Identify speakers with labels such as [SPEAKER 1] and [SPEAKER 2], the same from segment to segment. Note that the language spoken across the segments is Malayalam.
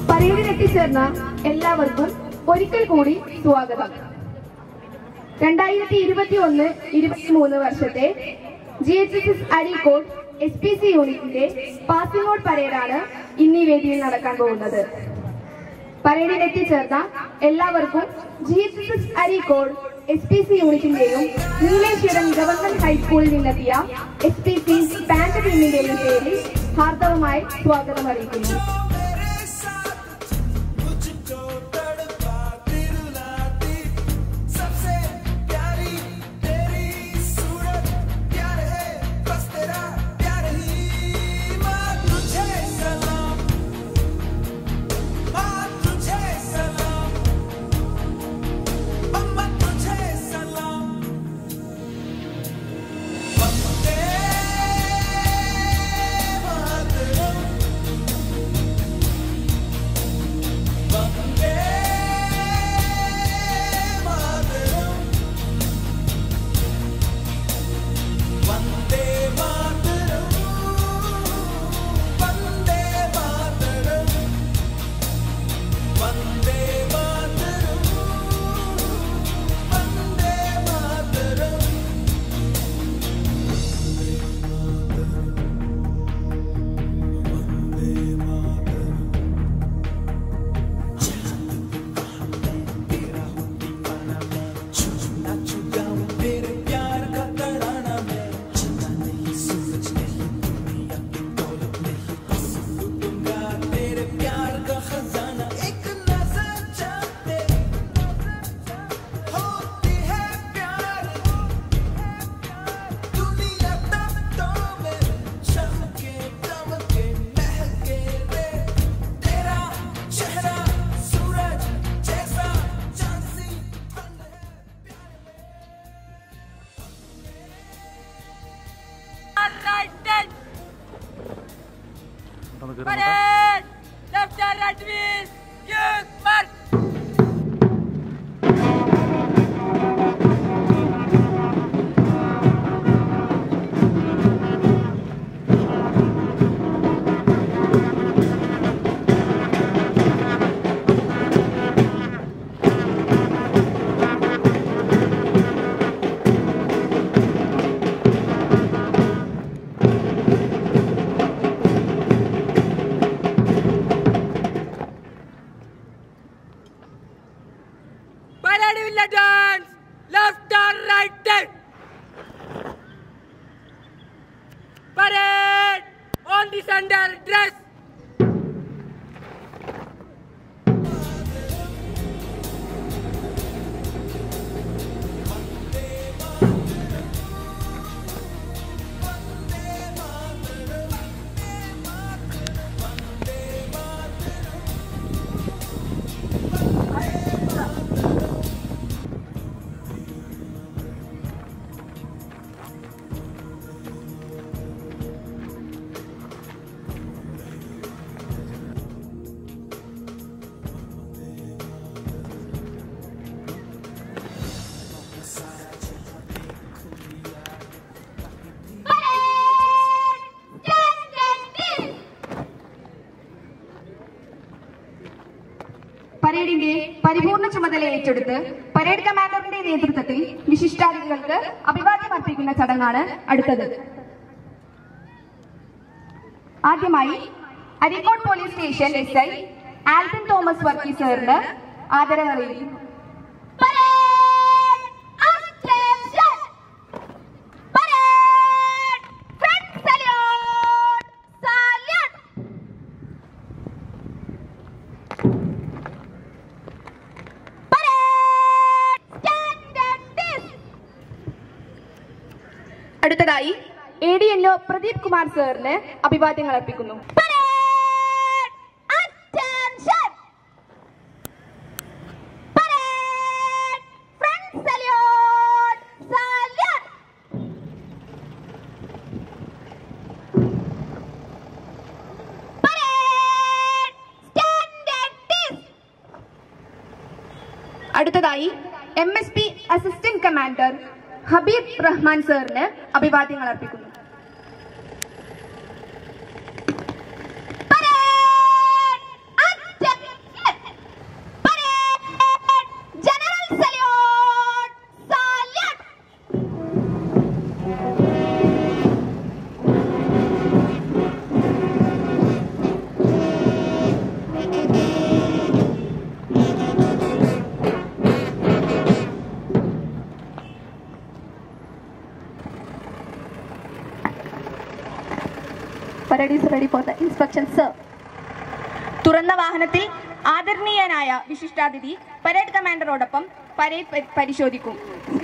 [SPEAKER 1] പരേഡിൽ എത്തിച്ചേർന്ന എല്ലാവർക്കും ഒരിക്കൽ കൂടി സ്വാഗതം രണ്ടായിരത്തി ഇരുപത്തി ഒന്ന് ഇരുപത്തിമൂന്ന് വർഷത്തെ G H S S Areekode S P C യൂണിറ്റിന്റെ പാസിംഗ് ഔട്ട് പരേഡാണ് ഇന്ന് ഈ വേദിയിൽ നടക്കാൻ പോകുന്നത് പരേഡിൽ എത്തിച്ചേർന്ന എല്ലാവർക്കും G H S S Areekode S P C യൂണിറ്റിന്റെയും നീലേശ്വരം ഗവൺമെന്റ് ഹൈസ്കൂളിൽ നിന്നെത്തിയ എസ് പി സി ബാൻഡ് ടീമിന്റെയും പേരിൽ ഹാർദവമായി സ്വാഗതം അറിയിക്കുന്നു
[SPEAKER 2] मेरे साथ मुझको तड़पा दिलाती सबसे प्यारी तेरी सूरत प्यार है बस तेरा प्यार ही माँ तुझे सलाम माँ तुझे सलाम अम्मा तुझे सलाम वंदे मातरम वंदे मातरम वंदे मातरम वंदे मातरम वंदे मातरम वंदे मातरम वंदे मातरम तेरा हूँ दीवाना मैं छूना छुगाऊं तेरे प्यार का तराना मैं चिंता नहीं सूरज नहीं दुनिया की दौलत नहीं बस लूटूंगा तेरे प्यार का खजाना एक नजर चाहते होती है प्यार दुनिया तब तो में चमके दमके महके रे तेरा चेहरा सूरज जैसा चांद सी ठंड है
[SPEAKER 3] Right Parade! Left and right wheel! Youth march! Parade will dance! Left and right hand! Parade! On the center dress!
[SPEAKER 1] പരേഡിന്റെ പരിപൂർണ ചുമതല ഏറ്റെടുത്ത് പരേഡ് കമാൻഡറിന്റെ നേതൃത്വത്തിൽ വിശിഷ്ടാതിഥികൾക്ക് അഭിവാദ്യം അർപ്പിക്കുന്ന ചടങ്ങാണ് അടുത്തത് ആദ്യമായി Areekode police station S I Albin Thomas Varkey സാറിന് ആദരവ് അറിയിക്കുന്നു അടുത്തതായി A D N O Pradeep Kumar സാറിന് അഭിവാദ്യങ്ങൾ അർപ്പിക്കുന്നു അടുത്തതായി M S P assistant commander Habeeb Rahman സാറിന് അഭിവാദ്യങ്ങൾ അർപ്പിക്കുന്നു Parade!
[SPEAKER 4] parade is ready for the inspection, sir. തുറന്ന വാഹനത്തിൽ ആദരണീയനായ വിശിഷ്ടാതിഥി പരേഡ് കമാൻഡറോടൊപ്പം പരേഡ് പരി- പരിശോധിക്കും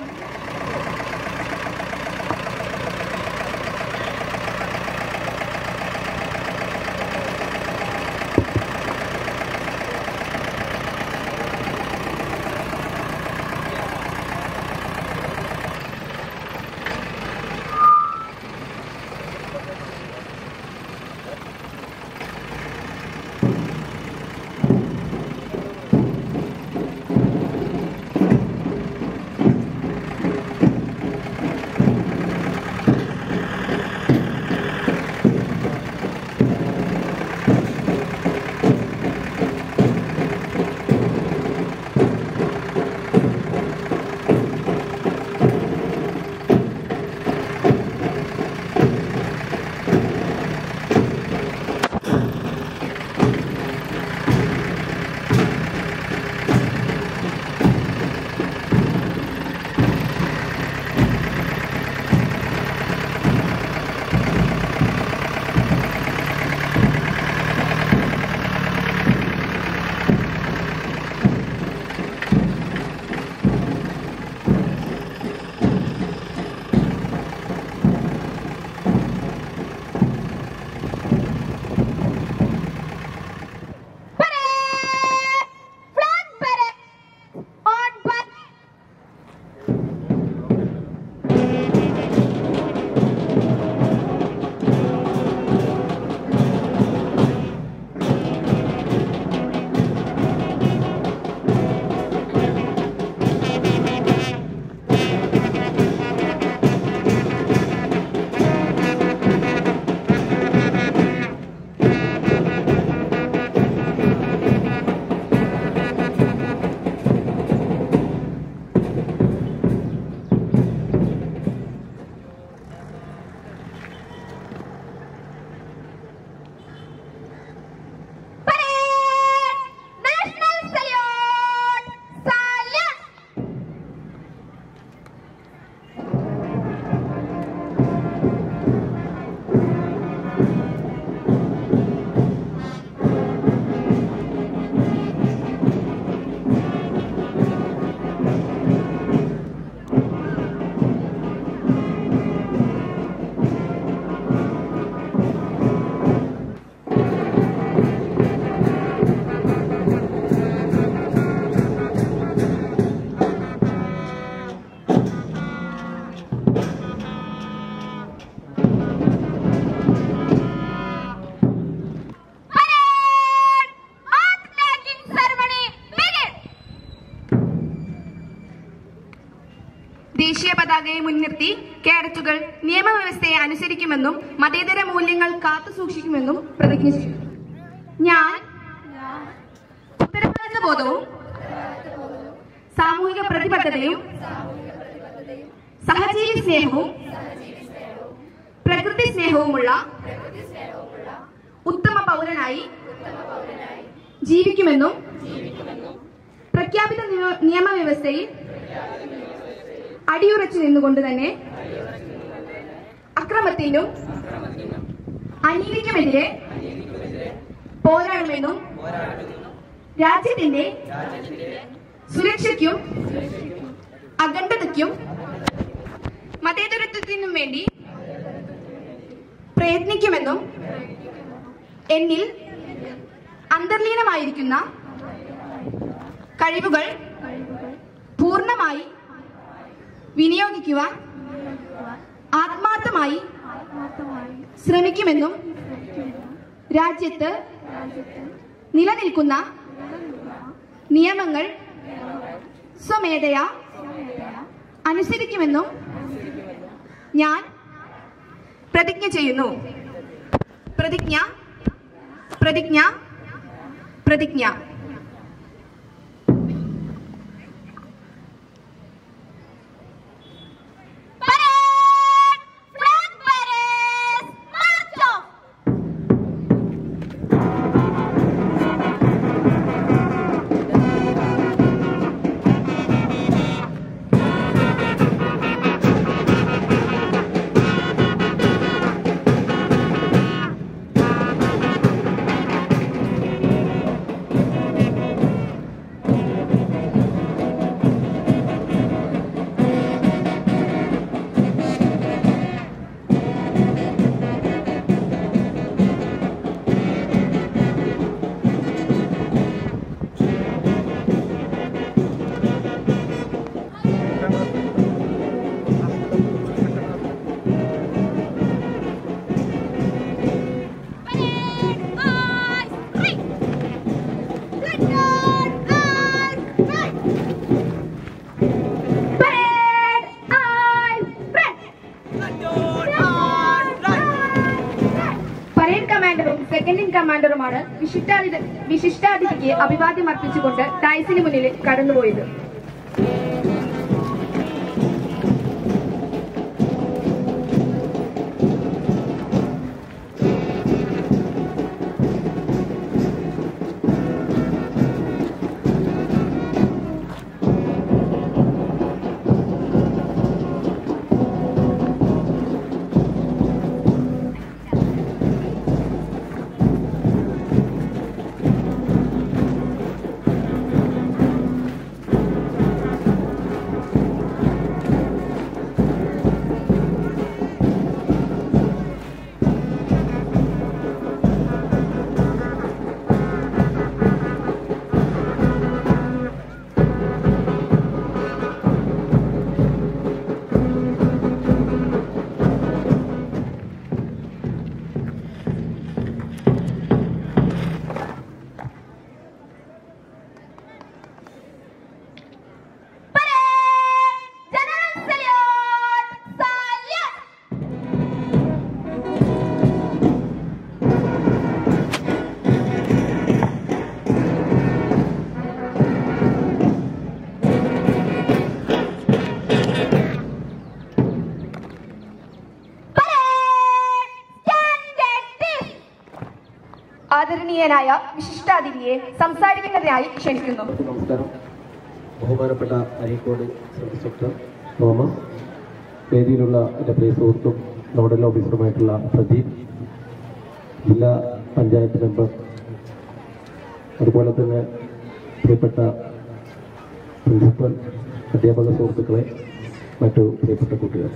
[SPEAKER 1] ദേശീയ പതാകയെ മുൻനിർത്തി കേഡറ്റുകൾ നിയമവ്യവസ്ഥയെ അനുസരിക്കുമെന്നും മതേതര മൂല്യങ്ങൾ കാത്തുസൂക്ഷിക്കുമെന്നും പ്രതിജ്ഞ ചെയ്തു ഞാൻ ഉത്തരവാദിത്ത ബോധവും സാമൂഹിക പ്രതിബദ്ധതയും സഹജീവി സ്നേഹവും പ്രകൃതി സ്നേഹവുമുള്ള ഉത്തമ പൗരനായി ജീവിക്കുമെന്നും പ്രഖ്യാപിത നിയമ- നിയമവ്യവസ്ഥയിൽ അടിയുറച്ചു നിന്നുകൊണ്ട് തന്നെ അക്രമത്തിനും അനീതിക്കുമെതിരെ പോരാടുമെന്നും രാജ്യത്തിന്റെ സുരക്ഷയ്ക്കും അഖണ്ഡതയ്ക്കും മതേതരത്വത്തിനും വേണ്ടി പ്രയത്നിക്കുമെന്നും എന്നിൽ അന്തർലീനമായിരിക്കുന്ന കഴിവുകൾ പൂർണ്ണമായി വിനിയോഗിക്കുവാൻ ആത്മാർത്ഥമായി ശ്രമിക്കുമെന്നും രാജ്യത്ത് നിലനിൽക്കുന്ന നിയമങ്ങൾ സ്വമേധയാ അനുസരിക്കുമെന്നും ഞാൻ പ്രതിജ്ഞ ചെയ്യുന്നു പ്രതിജ്ഞ പ്രതിജ്ഞ പ്രതിജ്ഞ വിശിഷ്ടാതിഥിക്ക് അഭിവാദ്യം അർപ്പിച്ചുകൊണ്ട് ഡയസിന് മുന്നിൽ കടന്നുപോയത് ആദരണീയനായ വിശിഷ്ടാതിഥിയെ സംസാരിക്കുന്നതിനായി ക്ഷണിക്കുന്നു
[SPEAKER 5] നമസ്കാരം ബഹുമാനപ്പെട്ട അരീക്കോട് സബ് ഇൻസ്പെക്ടർ തോമസ് വേദിയിലുള്ള എൻ്റെ പ്രിയ സുഹൃത്തും നോഡൽ ഓഫീസറുമായിട്ടുള്ള പ്രദീപ് ജില്ലാ പഞ്ചായത്ത് മെമ്പർ അതുപോലെ തന്നെ പ്രിയപ്പെട്ട പ്രിൻസിപ്പൽ അധ്യാപക സുഹൃത്തുക്കളെ മറ്റു പ്രിയപ്പെട്ട കുട്ടികൾ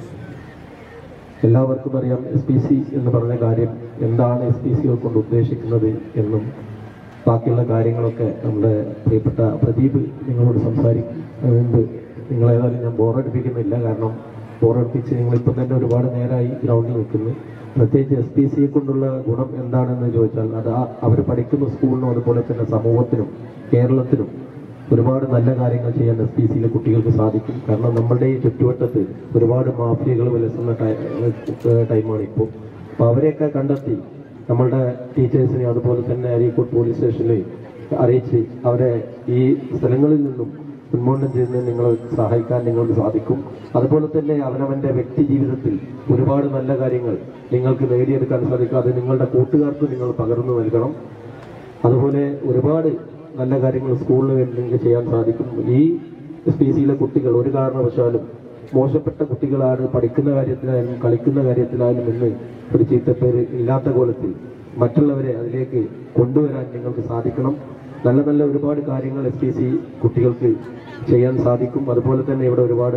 [SPEAKER 5] എല്ലാവർക്കും അറിയാം എസ് പി സി എന്ന് പറഞ്ഞ കാര്യം എന്താണ് എസ് പി സികൾ കൊണ്ട് ഉദ്ദേശിക്കുന്നത് എന്നും ബാക്കിയുള്ള കാര്യങ്ങളൊക്കെ നമ്മുടെ പ്രിയപ്പെട്ട പ്രദീപ് നിങ്ങളോട് സംസാരിക്കും അതുകൊണ്ട് നിങ്ങളേതായാലും ഞാൻ ബോറടിപ്പിക്കുന്നില്ല കാരണം ബോറടിപ്പിച്ച് നിങ്ങളിപ്പം തന്നെ ഒരുപാട് നേരമായി ഗ്രൗണ്ടിൽ നിൽക്കുന്നു പ്രത്യേകിച്ച് എസ് പി സിയെ കൊണ്ടുള്ള ഗുണം എന്താണെന്ന് ചോദിച്ചാൽ അത് അവർ പഠിക്കുന്ന സ്കൂളിനും അതുപോലെ തന്നെ സമൂഹത്തിനും കേരളത്തിനും ഒരുപാട് നല്ല കാര്യങ്ങൾ ചെയ്യാൻ എസ് പി സിയിലെ കുട്ടികൾക്ക് സാധിക്കും കാരണം നമ്മളുടെ ഈ ചുറ്റുവട്ടത്ത് ഒരുപാട് മാഫിയകൾ വിലസുന്ന ടൈ- ഏഹ് ടൈമാണ് ഇപ്പോൾ അപ്പോൾ അവരെയൊക്കെ കണ്ടെത്തി നമ്മളുടെ ടീച്ചേഴ്സിനെ അതുപോലെ തന്നെ അരീക്കോട് പോലീസ് സ്റ്റേഷനിൽ അറിയിച്ച് അവരെ ഈ സ്ഥലങ്ങളിൽ നിന്നും ഉന്മൂലനം ചെയ്യുന്നതിന് നിങ്ങളെ സഹായിക്കാൻ നിങ്ങൾക്ക് സാധിക്കും അതുപോലെ തന്നെ അവനവന്റെ വ്യക്തി ജീവിതത്തിൽ ഒരുപാട് നല്ല കാര്യങ്ങൾ നിങ്ങൾക്ക് നേടിയെടുക്കാൻ സാധിക്കും അത് നിങ്ങളുടെ കൂട്ടുകാർക്ക് നിങ്ങൾ പകർന്നു നൽകണം അതുപോലെ ഒരുപാട് നല്ല കാര്യങ്ങൾ സ്കൂളിന് വേണ്ടി നിങ്ങൾക്ക് ചെയ്യാൻ സാധിക്കും ഈ പി സിയിലെ കുട്ടികൾ ഒരു കാരണവശാലും മോശപ്പെട്ട കുട്ടികളാണ് പഠിക്കുന്ന കാര്യത്തിലായാലും കളിക്കുന്ന കാര്യത്തിലായാലും എന്ന് ഒരു ചീത്തപ്പേര് ഇല്ലാത്ത കോലത്തിൽ മറ്റുള്ളവരെ അതിലേക്ക് കൊണ്ടുവരാൻ നിങ്ങൾക്ക് സാധിക്കണം നല്ല നല്ല ഒരുപാട് കാര്യങ്ങൾ എസ് പി സി കുട്ടികൾക്ക് ചെയ്യാൻ സാധിക്കും അതുപോലെ തന്നെ ഇവിടെ ഒരുപാട്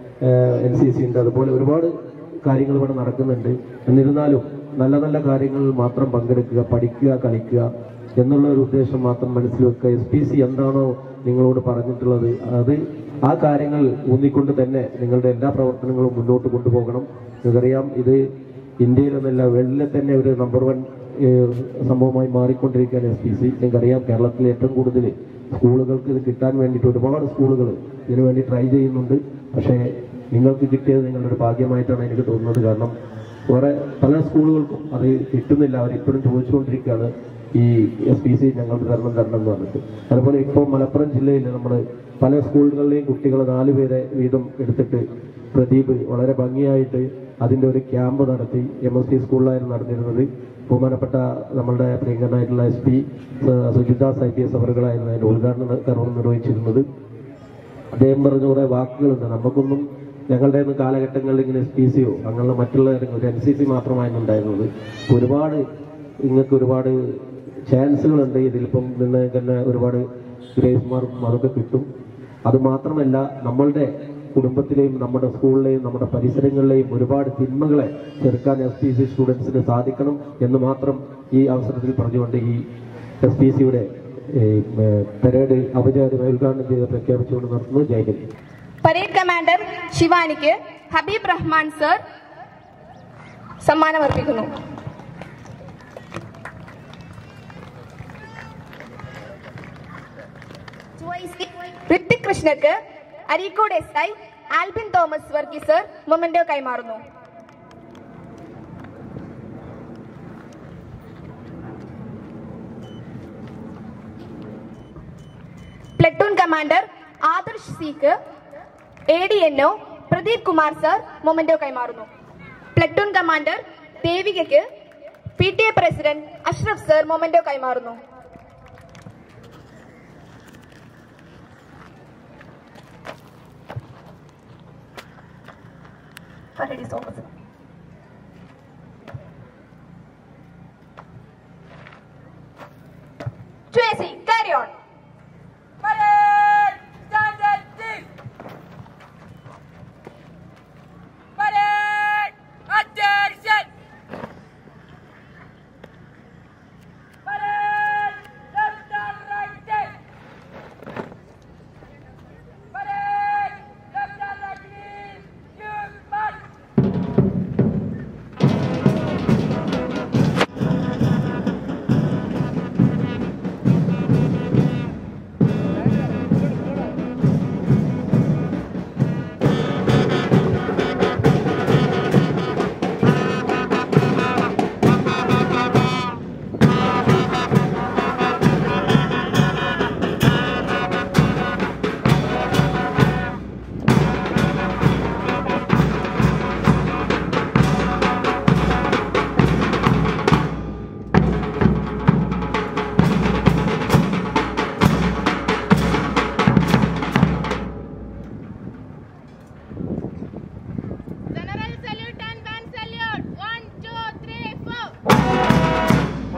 [SPEAKER 5] എൻ സി സി ഉണ്ട് അതുപോലെ ഒരുപാട് കാര്യങ്ങൾ ഇവിടെ നടക്കുന്നുണ്ട് എന്നിരുന്നാലും നല്ല നല്ല കാര്യങ്ങളിൽ മാത്രം പങ്കെടുക്കുക പഠിക്കുക കളിക്കുക എന്നുള്ള ഒരു ഉദ്ദേശം മാത്രം മനസ്സിൽ വെക്കുക എസ് പി സി എന്താണോ നിങ്ങളോട് പറഞ്ഞിട്ടുള്ളത് അത് ആ കാര്യങ്ങൾ ഊന്നിക്കൊണ്ട് തന്നെ നിങ്ങളുടെ എല്ലാ പ്രവർത്തനങ്ങളും മുന്നോട്ട് കൊണ്ടുപോകണം നിങ്ങൾക്കറിയാം ഇത് ഇന്ത്യയിലെന്നല്ല വേൾഡിലെ തന്നെ ഒരു നമ്പർ വൺ സംഭവമായി മാറിക്കൊണ്ടിരിക്കുകയാണ് എസ് പി സി നിങ്ങൾക്കറിയാം കേരളത്തിൽ ഏറ്റവും കൂടുതൽ സ്കൂളുകൾക്ക് ഇത് കിട്ടാൻ വേണ്ടിയിട്ട് ഒരുപാട് സ്കൂളുകൾ ഇതിനു വേണ്ടി ട്രൈ ചെയ്യുന്നുണ്ട് പക്ഷേ നിങ്ങൾക്ക് കിട്ടിയത് നിങ്ങളുടെ ഒരു ഭാഗ്യമായിട്ടാണ് എനിക്ക് തോന്നുന്നത് കാരണം വേറെ പല സ്കൂളുകൾക്കും അത് കിട്ടുന്നില്ല അവരിപ്പോഴും ചോദിച്ചുകൊണ്ടിരിക്കുകയാണ് ഈ എസ് പി സി ഞങ്ങൾക്ക് തരണം തരണം എന്ന് പറഞ്ഞിട്ട് അതുപോലെ ഇപ്പോൾ മലപ്പുറം ജില്ലയിൽ നമ്മൾ പല സ്കൂളുകളിലെയും കുട്ടികൾ നാല് പേരെ വീതം എടുത്തിട്ട് പ്രദീപ് വളരെ ഭംഗിയായിട്ട് അതിൻ്റെ ഒരു ക്യാമ്പ് നടത്തി എം എസ് ടി സ്കൂളിലായിരുന്നു നടന്നിരുന്നത് ബഹുമാനപ്പെട്ട നമ്മളുടെ പ്രിയങ്കരനായിട്ടുള്ള S P Sujidas I P S അവറുകളായിരുന്നു അതിൻ്റെ ഉദ്ഘാടന കർമ്മം നിർവഹിച്ചിരുന്നത് അദ്ദേഹം പറഞ്ഞ കുറെ വാക്കുകളുണ്ട് നമുക്കൊന്നും ഞങ്ങളുടെ ഒന്നും കാലഘട്ടങ്ങളിൽ ഇങ്ങനെ എസ് പി സിയോ അങ്ങനെയുള്ള മറ്റുള്ള ഒരു എൻ സി സി മാത്രമായിരുന്നു ഉണ്ടായിരുന്നത് ഒരുപാട് നിങ്ങൾക്ക് ഒരുപാട് ചാൻസുകളുണ്ട് ഇതിലിപ്പം നിന്ന് തന്നെ ഒരുപാട് ഗ്രേസ് മാർക്കും അതൊക്കെ കിട്ടും അത് മാത്രമല്ല നമ്മളുടെ കുടുംബത്തിലെയും നമ്മുടെ സ്കൂളിലെയും നമ്മുടെ പരിസരങ്ങളിലെയും ഒരുപാട് തിന്മകളെ ചെറുക്കാൻ എസ് പി സി സ്റ്റുഡൻസിന് സാധിക്കണം എന്ന് മാത്രം ഈ അവസരത്തിൽ പറഞ്ഞുകൊണ്ട് ഈ എസ് പി സിയുടെ പരേഡ് ഔപചാരികമായി ഉദ്ഘാടനം ചെയ്ത് പ്രഖ്യാപിച്ചുകൊണ്ട് നടത്തുന്നു ജയ് ഹിന്ദ്
[SPEAKER 4] പരേഡ് കമാൻഡർ ശിവാനിക്ക് ഹബീബ് റഹ്മാൻ സർ സമ്മാനം അർപ്പിക്കുന്നു ഋത്തിക് കൃഷ്ണക്ക് Areekode S I Albin Thomas Varghese sir memento കൈമാറുന്നു
[SPEAKER 1] പ്ലട്ടൂൺ കമാൻഡർ ആദർശ് സിക്ക് A D N O Pradeep Kumar sir memento കൈമാറുന്നു പ്ലട്ടൂൺ കമാൻഡർ ദേവികയ്ക്ക് P T A president Ashraf sir memento കൈമാറുന്നു Parades opposite. Tracy, carry on.
[SPEAKER 3] Parade! Stand at this! Parade! Attention! Parade! Left and right take! Parade! Left and right please! You march!
[SPEAKER 6] General salute and band salute. One, two, three, four.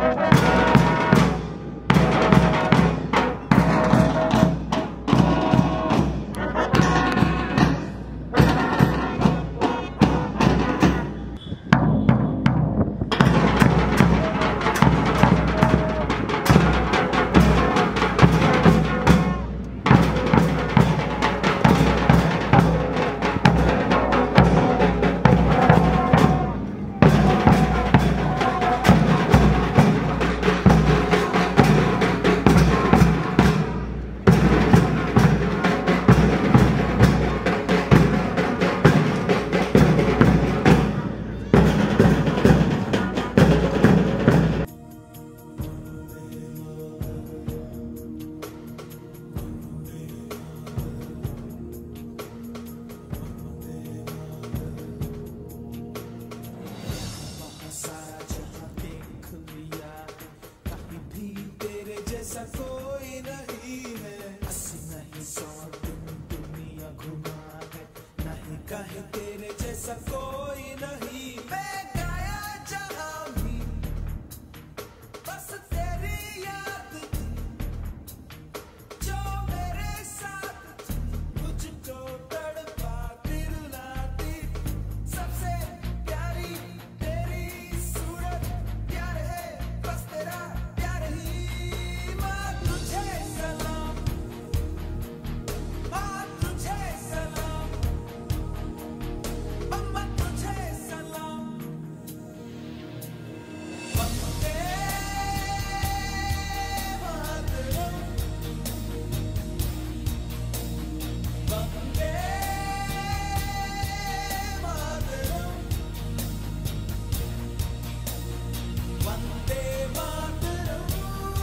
[SPEAKER 2] सारा जहां देख लिया कहीं भी तेरे जैसा कोई नहीं है अस्सी नहीं सौ दिन दुनिया घुमा है नहीं कहे तेरे जैसा कोई नहीं मैं गाया जहां भी बस तेरी याद थी जो मेरे साथ थी मुझको तड़पा दिलाती सबसे प्यारी तेरी सूरत प्यार है बस तेरा प्यार ही माँ तुझे सलाम माँ तुझे सलाम अम्मा तुझे सलाम वंदे मातरम वंदे मातरम वंदे मातरम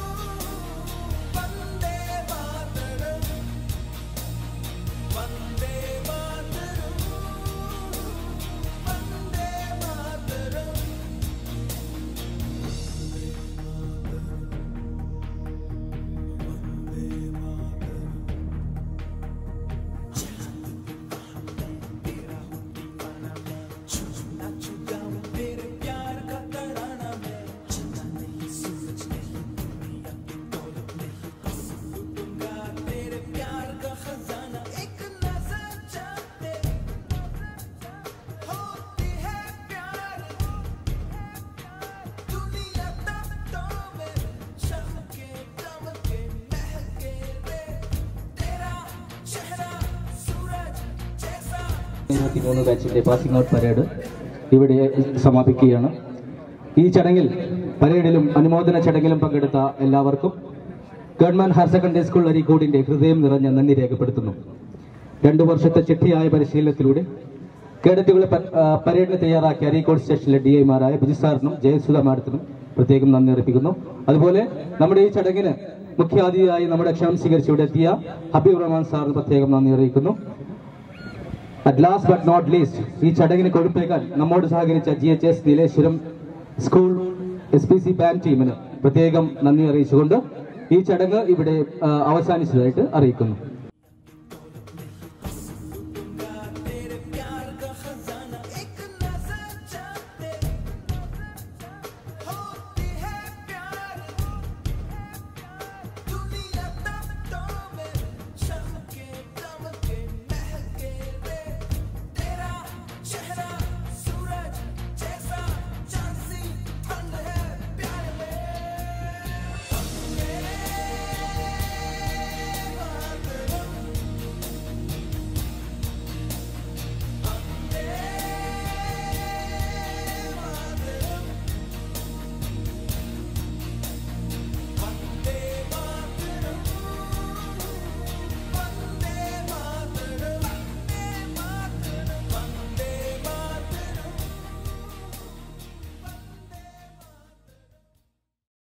[SPEAKER 2] वंदे मातरम वंदे मातरम वंदे मातरम छूना छुगाऊं तेरे प्यार का तराना मैं चंदा नहीं सूरज नहीं दुनिया की दौलत नहीं बस लूटूंगा तेरे प्यार का खजाना एक नजर चाहते होती है प्यार दुनिया तक तो में चमके चमके महके रे तेरा चेहरा सूरज जैसा
[SPEAKER 7] മൂന്ന് ബാച്ചിന്റെ പാസിംഗ് ഔട്ട് പരേഡ് ഇവിടെ സമാപിക്കുകയാണ് ഈ ചടങ്ങിൽ പരേഡിലും അനുമോദന ചടങ്ങിലും പങ്കെടുത്ത എല്ലാവർക്കും ഗവൺമെന്റ് ഹയർ സെക്കൻഡറി സ്കൂൾ അരീക്കോടിന്റെ ഹൃദയം നിറഞ്ഞ നന്ദി രേഖപ്പെടുത്തുന്നു രണ്ടു വർഷത്തെ ചിട്ടയായ പരിശീലനത്തിലൂടെ കേഡറ്റുകളെ പ- ആ, പരേഡിന് തയ്യാറാക്കിയ അരീക്കോട് സ്റ്റേഷനിലെ ഡി ഐമാരായ ബിജു സാറിനും ജയസുധ മാഡത്തിനും പ്രത്യേകം നന്ദി അർപ്പിക്കുന്നു അതുപോലെ നമ്മുടെ ഈ ചടങ്ങിന് മുഖ്യാതിഥിയായി നമ്മുടെ ക്ഷണം സ്വീകരിച്ച് ഇവിടെ എത്തിയ ഹബീബ് റഹ്മാൻ സാറിന് പ്രത്യേകം നന്ദി അറിയിക്കുന്നു at last but not least ഈ ചടങ്ങിന് കൊഴുപ്പേക്കാൻ നമ്മോട് സഹകരിച്ച G H S Nileshwaram school S P C band ടീമിന് പ്രത്യേകം നന്ദി അറിയിച്ചുകൊണ്ട് ഈ ചടങ്ങ് ഇവിടെ ആ, അവസാനിച്ചതായിട്ട് അറിയിക്കുന്നു